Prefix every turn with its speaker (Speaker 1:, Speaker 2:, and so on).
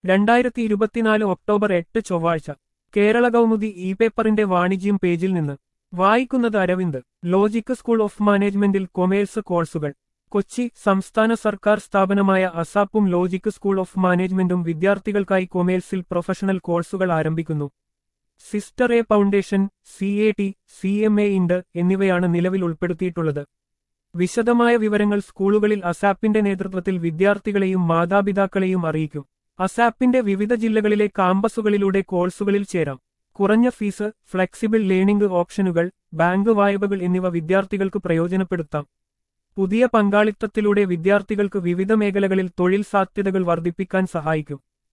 Speaker 1: രണ്ടായിരത്തി ഇരുപത്തിനാല് ഒക്ടോബർ എട്ട് ചൊവ്വാഴ്ച കേരള കൗമുദി ഇ പേപ്പറിന്റെ വാണിജ്യം പേജിൽ നിന്ന് വായിക്കുന്നത് അരവിന്ദ് ലോജിക് സ്കൂൾ ഓഫ് മാനേജ്മെന്റിൽ കൊമേഴ്സ് കോഴ്സുകൾ കൊച്ചി സംസ്ഥാന സർക്കാർ സ്ഥാപനമായ അസാപ്പും ലോജിക് സ്കൂൾ ഓഫ് മാനേജ്മെന്റും വിദ്യാർത്ഥികൾക്കായി കൊമേഴ്സിൽ പ്രൊഫഷണൽ കോഴ്സുകൾ ആരംഭിക്കുന്നു സിസ്റ്റർ A foundation C A T C M A ഇൻഡ് എന്നിവയാണ് നിലവിൽ ഉൾപ്പെടുത്തിയിട്ടുള്ളത് വിശദമായ വിവരങ്ങൾ സ്കൂളുകളിൽ അസാപ്പിന്റെ നേതൃത്വത്തിൽ വിദ്യാർത്ഥികളെയും മാതാപിതാക്കളെയും അറിയിക്കും അസാപ്പിന്റെ വിവിധ ജില്ലകളിലെ കാമ്പസുകളിലൂടെ കോഴ്സുകളിൽ ചേരാം കുറഞ്ഞ ഫീസ് ഫ്ലെക്സിബിൾ ലേണിംഗ് ഓപ്ഷനുകൾ ബാങ്ക് വായ്പകൾ എന്നിവ വിദ്യാർത്ഥികൾക്ക് പ്രയോജനപ്പെടുത്താം പുതിയ പങ്കാളിത്തത്തിലൂടെ വിദ്യാർത്ഥികൾക്ക് വിവിധ മേഖലകളിൽ തൊഴിൽ സാധ്യതകൾ വർദ്ധിപ്പിക്കാൻ സഹായിക്കും